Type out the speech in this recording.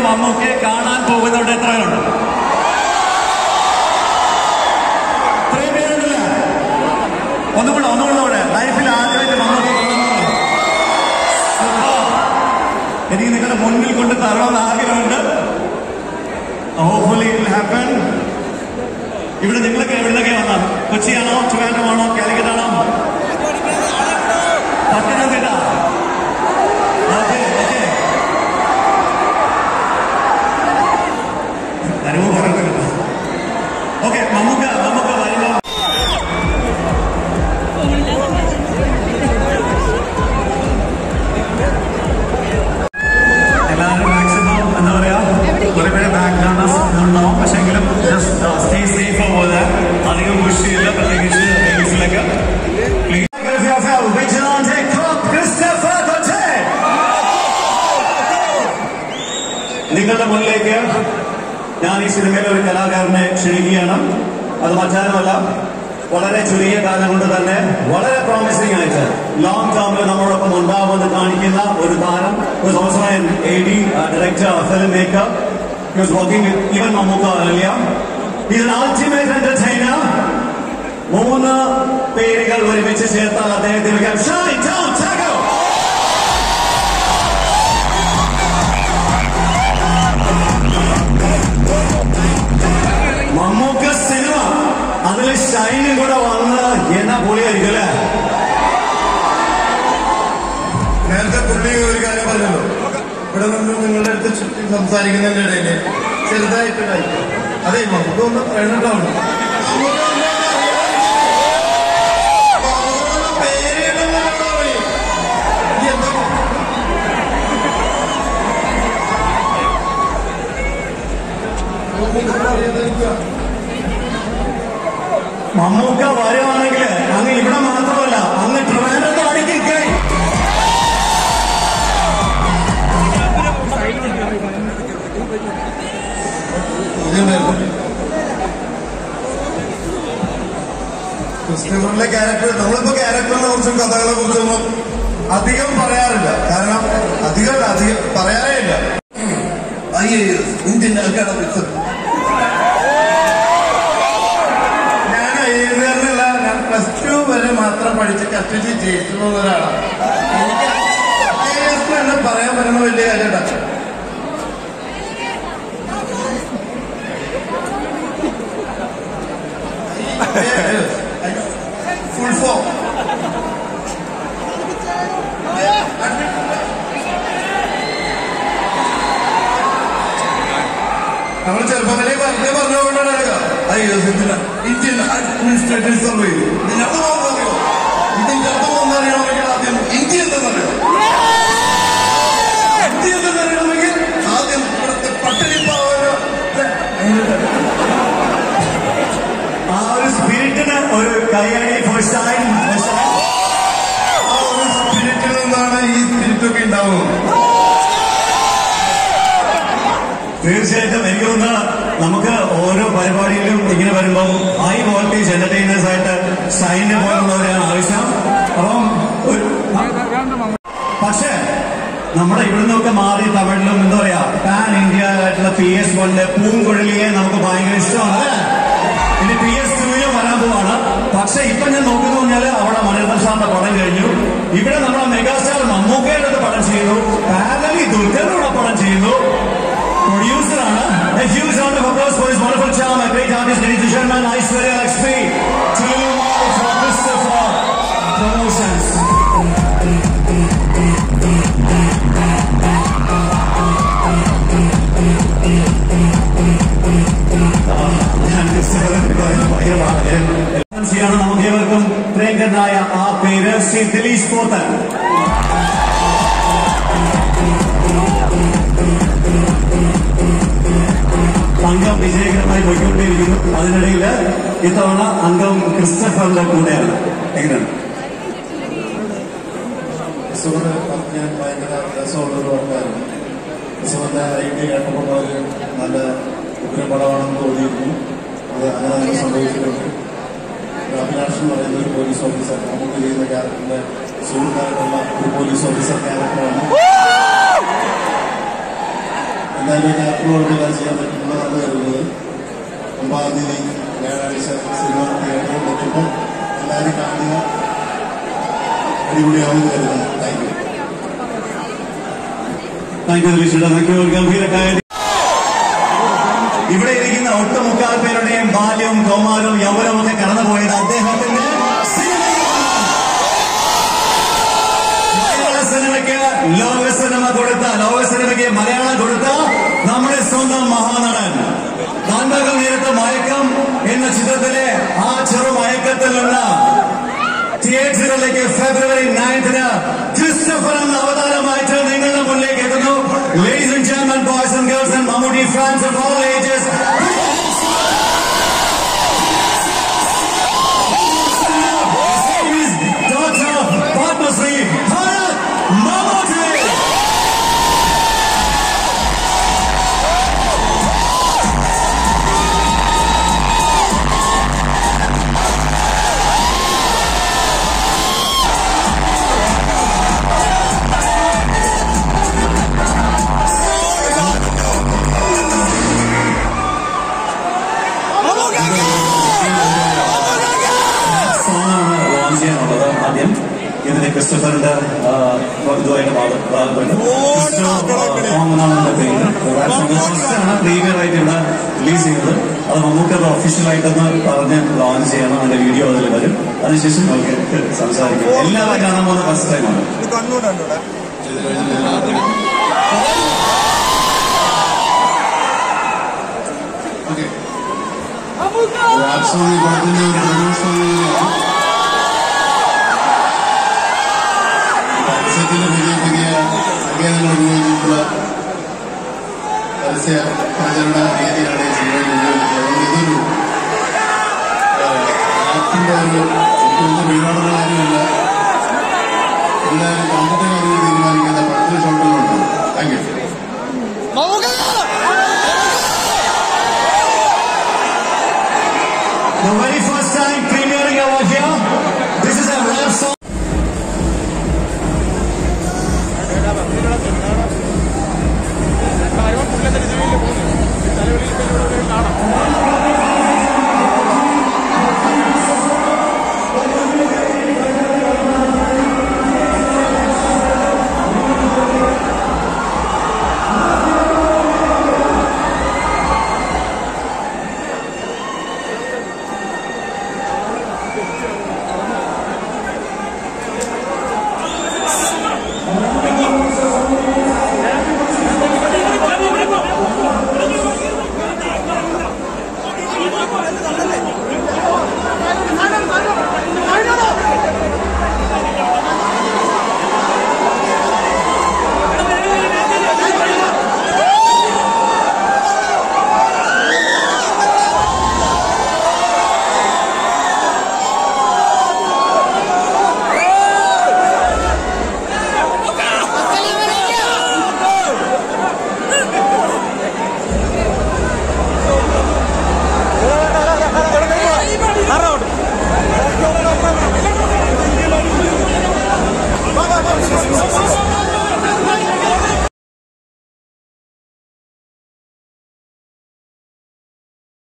മമ്മൂക്കയെ കാണാൻ പോകുന്നവരുടെ എത്ര പേരുണ്ട് ഇത്രയും പേരുണ്ടല്ല ഒന്നും കൂടെ ഒന്നും കൂടെ കൂടെ ലൈഫിൽ ആദ്യമായിട്ട് മമ്മൂക്ക കാണുന്നവരുണ്ട് Super. എനിക്ക് നിങ്ങളുടെ മുന്നിൽ കൊണ്ട് തരണമെന്ന് ആഗ്രഹമുണ്ട് ഹോപ്പ്ഫുള്ളി ഇറ്റ് ഹാപ്പൻ ഇവിടെ നിങ്ങളൊക്കെ എവിടുന്നൊക്കെ വന്നാൽ കൊച്ചിയാണോ ട്രിവാൻഡ്രമാണോ കാലിക്കറ്റ് ആണോ പത്തനംതിട്ട ഓക്കെ ഓക്കെ അനുഭവം പറയുന്നുണ്ട് ഓക്കെ മമ്മൂക്ക മമ്മൂക്ക വരുമ്പോ എല്ലാവരും മാക്സിമം എന്താ പറയാ കുറെ പേര് ബാക്ക്ഗ്രൗണ്ട് ഉണ്ടാവും പക്ഷെങ്കിലും ജസ്റ്റ് സ്റ്റേ സേഫ് പോലെ അധികം പുഷ് ചെയ്യില്ല പ്രത്യേകിച്ച് റീൽസിലൊക്കെ നിങ്ങളുടെ മുന്നിലേക്ക് ഞാൻ ഈ സിനിമയിലെ ഒരു കലാകാരനെ ക്ഷണിക്കുകയാണ് അത് മറ്റാരുമല്ല വളരെ ചുരുങ്ങിയ കാലം കൊണ്ട് തന്നെ വളരെ പ്രോമിസിംഗ് ആയിട്ട് ലോങ് ടേമിൽ നമ്മളോടൊപ്പം ഉണ്ടാവുമെന്ന് കാണിക്കുന്ന ഒരു താരം also A D director filmmaker He was working with even Mamuka earlier. He's an ultimate entertainer. മൂന്ന് പേരുകൾ ഒരുമിച്ച് ചേർത്താൽ അദ്ദേഹത്തിന് വിളിക്കാം ഷൈൻ ടൗൺ ടാഗോ മമ്മൂക്ക സിനിമ അതിൽ ഷൈനും കൂടെ വന്ന് എന്നാ പൊളിയായിരിക്കും അല്ലേ നേരത്തെ പുള്ളി ഒരു കാര്യം പറഞ്ഞല്ലോ ഇവിടെ നിന്ന് നിങ്ങളുടെ അടുത്ത് ചുറ്റി സംസാരിക്കുന്നതിന്റെ ഇടയിൽ ചെറുതായിട്ട് കഴിക്കും അതെ നമുക്ക് ഒന്ന് പറയണുണ്ടാവണം മമ്മൂക്ക വരുവാണെങ്കിൽ അങ്ങ് ഇവിടെ മാത്രമല്ല അങ്ങ് ട്രിവാൻഡ്രത്ത് അടിക്കേ ക്രിസ്റ്റഫറിലെ ക്യാരക്ടർ നമ്മളിപ്പോ ക്യാരക്ടറിനെ കുറിച്ചും കഥകളെ കുറിച്ചൊന്നും അധികം പറയാറില്ല കാരണം അധികം അധികം പറയാറേ ഇല്ല അയ്യോ ഇന്ത്യൻ അക്കാഡമിക്സ് ഞാൻ എഴുതുന്നില്ല ഞാൻ പ്ലസ് ടു വരെ മാത്രം പഠിച്ച് കഷ്ടിച്ച് ജയിച്ചിട്ടുള്ള ഒരാളാണ് എനിക്ക് IAS എന്ന് പറയാൻ പറ്റുന്ന വലിയ കാര്യമുണ്ട് ഫുൾ ഫോം നമ്മൾ ചെറുപ്പത്തിലേ വെറുതെ പറഞ്ഞുകൊണ്ടാണ് അയ്യോ സിദ്ധിന ഇന്ത്യൻ അഡ്മിനിസ്ട്രേറ്റീവ് സർവേ ഇതിന്റെ അർത്ഥം അറിയോ ഇതിന്റെ അർത്ഥം ഒന്നറിയണമെങ്കിൽ ആദ്യം ഇന്ത്യ എന്തെന്നറിയോ ഇന്ത്യ എന്തെന്നറിയണമെങ്കിൽ ആദ്യം ഇവിടുത്തെ പട്ടിണി പാവന ആ ഒരു സ്പിരിറ്റിന് ഒരു കൈയടി for ഷൈൻ for ഷൈൻ. ആ ഒരു സ്പിരിറ്റിൽ നിന്നാണ് ഈ സ്പിരിറ്റൊക്കെ ഉണ്ടാവുന്നത് തീർച്ചയായിട്ടും എനിക്ക് തോന്നുന്നു നമുക്ക് ഓരോ പരിപാടിയിലും ഇങ്ങനെ വരുമ്പോൾ ഹൈ വോൾട്ടേജ് എന്റർടൈനേഴ്സ് ആയിട്ട് ഷൈനെ പോലുള്ളവരെയാണ് ആവശ്യം അപ്പം ഒരു- പക്ഷേ നമ്മുടെ ഇവിടെ നിന്നൊക്കെ മാറി തമിഴിലും എന്താ പറയാ പാൻ ഇന്ത്യ ആയിട്ടുള്ള പി എസ് വണ്ണിലെ പൂങ്കുഴലിയെ നമുക്ക് ഭയങ്കര ഇഷ്ടമാണ് അല്ലേ ഇനി പി എസ് ടുവിലും വരാൻ പോവാണ് പക്ഷെ ഇപ്പൊ ഞാൻ നോക്കുന്നു പറഞ്ഞാല് അവിടെ മണിരത്ന സാറിന്റെ പടം കഴിഞ്ഞു ഇവിടെ നമ്മുടെ മെഗാസ്റ്റാർ മമ്മൂക്കയുടെ അടുത്ത് പടം ചെയ്യുന്നു പാനലി ദുൽഖറിനോട് പടം ചെയ്യുന്നു പ്രൊഡ്യൂസറാണ് A huge round of applause for his wonderful charm, a great artist, ladies and gentlemen, Aishwarya Lakshmi, Tilmal for Christopher Promotions. ഞാൻ ക്രിസ്തുവിനെ ഭയങ്കര ാണ് നമുക്ക് ഏവർക്കും പ്രിയങ്കരനായ ആ പേര് ശ്രീ ദിലീഷ് പോത്തൻ അംഗം വിജയകരമായി പോയിക്കൊണ്ടേയിരിക്കുന്നു അതിനിടയിൽ ഇത്തവണ അംഗം ക്രിസ്റ്റഫറിന്റെ കൂടെയാണ് എങ്ങനെയാണ് സുഹൃത്ത് ഞാൻ ഭയങ്കര രസമുള്ളൊരു ആൾക്കാരാണ് സുഹൃത്തെ ഐഡിയ കേട്ടപ്പോൾ ഒരു നല്ല ഉഗ്രപടമാണെന്ന് തോന്നിയിരുന്നു അത് അങ്ങനെ തന്നെ സംഭവിച്ചിട്ടുണ്ട് അഭിലാഷ് എന്ന് പറയുന്ന ഒരു പോലീസ് ഓഫീസർ നമുക്ക് ചെയ്യുന്ന ക്യാരക്ടറിന്റെ സുഹൃത്തായിട്ടുള്ള ഒരു പോലീസ് ഓഫീസർ ക്യാരക്ടറാണ് എന്തായാലും എന്തായാലും യാത്രയോടെ ചെയ്യാൻ പറ്റുന്നതാണ് കരുതുന്നത് ഒമ്പതാം തീയതി വ്യാഴാഴ്ച സിനിമ തിയേറ്ററിൽ എത്തുമ്പോൾ എല്ലാവരും കാണുക അടിപൊളിയാവുമെന്ന് കരുതുന്നു thank you thank you Dileesh thank you ഗംഭീരക്കായ ഇവിടെ ഇരിക്കുന്ന ഒട്ടുമുക്കാൽ പേരുടെയും ബാല്യവും കൗമാരവും യൗവനവും ഒക്കെ കടന്നുപോയത് അദ്ദേഹത്തിന്റെ സിനിമയിലാണ്. മലയാള സിനിമയ്ക്ക് ലോക സിനിമ കൊടുത്ത ലോക സിനിമയ്ക്ക് മലയാളം കൊടുത്ത നമ്മുടെ സ്വന്തം മഹാനടൻ നന്മകൾ നേരത്തെ മയക്കം എന്ന ചിത്രത്തിലെ ആ ചെറു മയക്കത്തിൽ നിന്ന് തിയേറ്ററുകളിലേക്ക് ഫെബ്രുവരി നയൻത്തിന് ക്രിസ്റ്റഫർ എന്ന അവതാരമായിട്ട് നിങ്ങളുടെ മുന്നിലേക്ക് എത്തുന്നു ladies and gentlemen boys and girls and Mammootty fans of all ages Dr. Padmasri Bharat Mammootty. സോങ്ങാണ് ലോഞ്ച് ചെയ്യാനുള്ളത് ആദ്യം ഇതിന് ക്രിസ്റ്റഫറിന്റെ ആ, ഇതുമായിട്ട് ഭാഗപ്പെട്ട് സോങ് എന്നാണ് പേര് ഫസ്റ്റാണ് പ്രീമിയർ ആയിട്ട് ഇവിടെ റിലീസ് ചെയ്യുന്നത് അത് മമ്മൂക്കത് ഒഫീഷ്യലായിട്ടൊന്ന് പറഞ്ഞ് ലോഞ്ച് ചെയ്യണം അതിന്റെ വീഡിയോ അതിൽ വരും അതിനുശേഷം നമുക്ക് സംസാരിക്കാം എല്ലാവരും കാണാൻ പോകുന്ന ഫസ്റ്റ് ടൈമാണ് ഇത് കണ്ണൂടാണ് ഇവിടെ ചെയ്ത് കഴിഞ്ഞാൽ എല്ലാവർക്കും ഓക്കെ റാപ്പ് സോങ് ഈ പടത്തിന്റെ ഒരു പ്രൊമോ സോങ്ങിലാണ് പരസ്യത്തിന്റെ പുതിയ പുതിയ സങ്കേതങ്ങൾ ഉപയോഗിച്ചിട്ടുള്ള പരസ്യ പ്രചരണ രീതിയാണ് ഈ സിനിമയിൽ ഉപയോഗിക്കുന്നത് അതുകൊണ്ട് ഇതൊരു റാപ്പിന്റെ ഒരു എനിക്ക് ഒരുപാടുള്ള കാര്യമല്ല എല്ലാവരും കണ്ടിട്ട് കാര്യങ്ങൾ തീരുമാനിക്കുന്ന പടത്തിന് ഷോട്ടുകളുണ്ട് താങ്ക് യു നമുക്ക്